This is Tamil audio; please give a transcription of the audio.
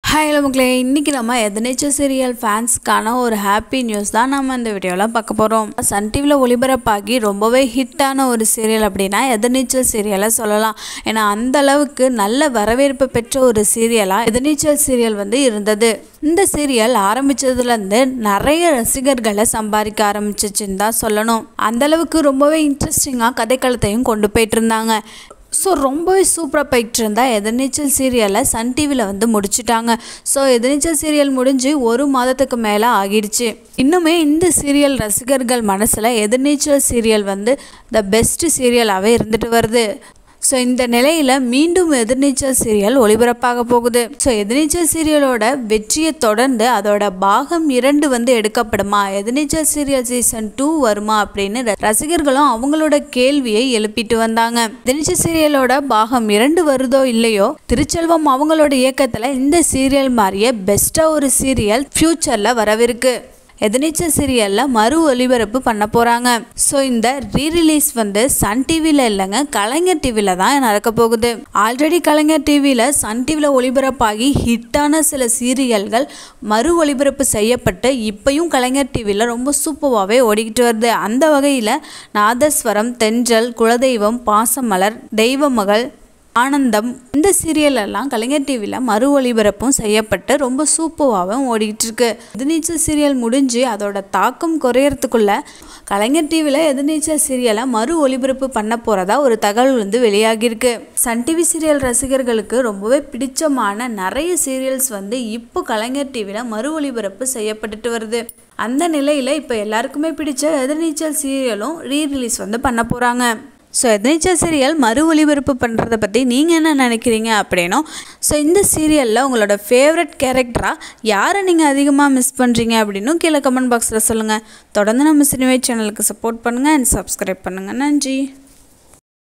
ஹாய் ஹலோ மக்களே இன்றைக்கி நம்ம எதனேச்சர் சீரியல் ஃபேன்ஸ்க்கான ஒரு ஹாப்பி நியூஸ் தான் நம்ம இந்த வீடியோவில் பார்க்க போகிறோம் சன் டிவியில் ஒளிபரப்பாகி ரொம்பவே ஹிட்டான ஒரு சீரியல் அப்படின்னா எதனீச்சல் சீரியலை சொல்லலாம் ஏன்னா அந்த அளவுக்கு நல்ல வரவேற்பு பெற்ற ஒரு சீரியலாக எதனீச்சல் சீரியல் வந்து இருந்தது இந்த சீரியல் ஆரம்பித்ததுலேருந்து நிறைய ரசிகர்களை சம்பாதிக்க ஆரம்பிச்சிச்சுன்னு தான் சொல்லணும் அந்த அளவுக்கு ரொம்பவே இன்ட்ரெஸ்டிங்காக கதைக்களத்தையும் கொண்டு போயிட்டு இருந்தாங்க ஸோ ரொம்பவே சூப்பராக போயிட்டு இருந்தா எதிர்நீச்சல் சீரியலை சன் டிவியில் வந்து முடிச்சிட்டாங்க ஸோ எதிர்நீச்சல் சீரியல் முடிஞ்சு ஒரு மாதத்துக்கு மேலே ஆகிடுச்சு இன்னுமே இந்த சீரியல் ரசிகர்கள் மனசில் எதிர்நீச்சல் சீரியல் வந்து த பெஸ்ட் சீரியலாகவே இருந்துட்டு வருது ஸோ இந்த நிலையில் மீண்டும் எதிர்நீச்சல் சீரியல் ஒளிபரப்பாக போகுது ஸோ எதிர்நீச்சல் சீரியலோட வெற்றியை தொடர்ந்து அதோட பாகம் இரண்டு வந்து எடுக்கப்படுமா எதிர்நீச்சல் சீரியல் சீசன் டூ வருமா அப்படின்னு ர- ரசிகர்களும் அவங்களோட கேள்வியை எழுப்பிட்டு வந்தாங்க எதிர்நீச்சல் சீரியலோட பாகம் இரண்டு வருதோ இல்லையோ திருச்செல்வம் அவங்களோட இயக்கத்தில் இந்த சீரியல் மாதிரியே பெஸ்ட்டாக ஒரு சீரியல் ஃப்யூச்சரில் வரவிருக்கு எதிர்நீச்சல் சீரியலில் மறு ஒளிபரப்பு பண்ண போகிறாங்க ஸோ இந்த ரீரிலீஸ் வந்து சன் டிவியில் இல்லைங்க கலைஞர் டிவியில் தான் நடக்க போகுது ஆல்ரெடி கலைஞர் டிவியில் சன் டிவியில் ஒளிபரப்பாகி ஹிட்டான சில சீரியல்கள் மறு ஒளிபரப்பு செய்யப்பட்டு இப்பயும் கலைஞர் டிவியில் ரொம்ப சூப்பராகவே ஓடிக்கிட்டு வருது அந்த வகையில் நாதஸ்வரம் தென்றல் குலதெய்வம் பாசமலர் தெய்வமகள் ஆனந்தம் இந்த சீரியல் எல்லாம் கலைஞர் டிவியில் மறு ஒளிபரப்பும் செய்யப்பட்டு ரொம்ப சூப்பராகவும் ஓடிக்கிட்டு இருக்கு எதிர்நீச்சல் சீரியல் முடிஞ்சு அதோட தாக்கம் குறையறதுக்குள்ள கலைஞர் டிவியில் எதிர்நீச்சல் சீரியலை மறு ஒளிபரப்பு பண்ண போகிறதா ஒரு தகவல் வந்து வெளியாகியிருக்கு சன் டிவி சீரியல் ரசிகர்களுக்கு ரொம்பவே பிடிச்சமான நிறைய சீரியல்ஸ் வந்து இப்போ கலைஞர் டிவியில் மறு ஒளிபரப்பு செய்யப்பட்டுட்டு வருது அந்த நிலையில் இப்போ எல்லாருக்குமே பிடிச்ச எதிர்நீச்சல் சீரியலும் ரீரிலீஸ் வந்து பண்ண போகிறாங்க ஸோ எதிர்நீச்சல் சீரியல் மறு ஒளிபரப்பு பண்ணுறத பற்றி நீங்கள் என்ன நினைக்கிறீங்க அப்படின்னும் ஸோ இந்த சீரியலில் உங்களோட ஃபேவரட் கேரக்டராக யாரை நீங்கள் அதிகமாக மிஸ் பண்ணுறீங்க அப்படின்னும் கீழே கமெண்ட் பாக்ஸில் சொல்லுங்கள் தொடர்ந்து நம்ம சினிமை சேனலுக்கு சப்போர்ட் பண்ணுங்கள் அண்ட் சப்ஸ்கிரைப் பண்ணுங்கள் நன்றி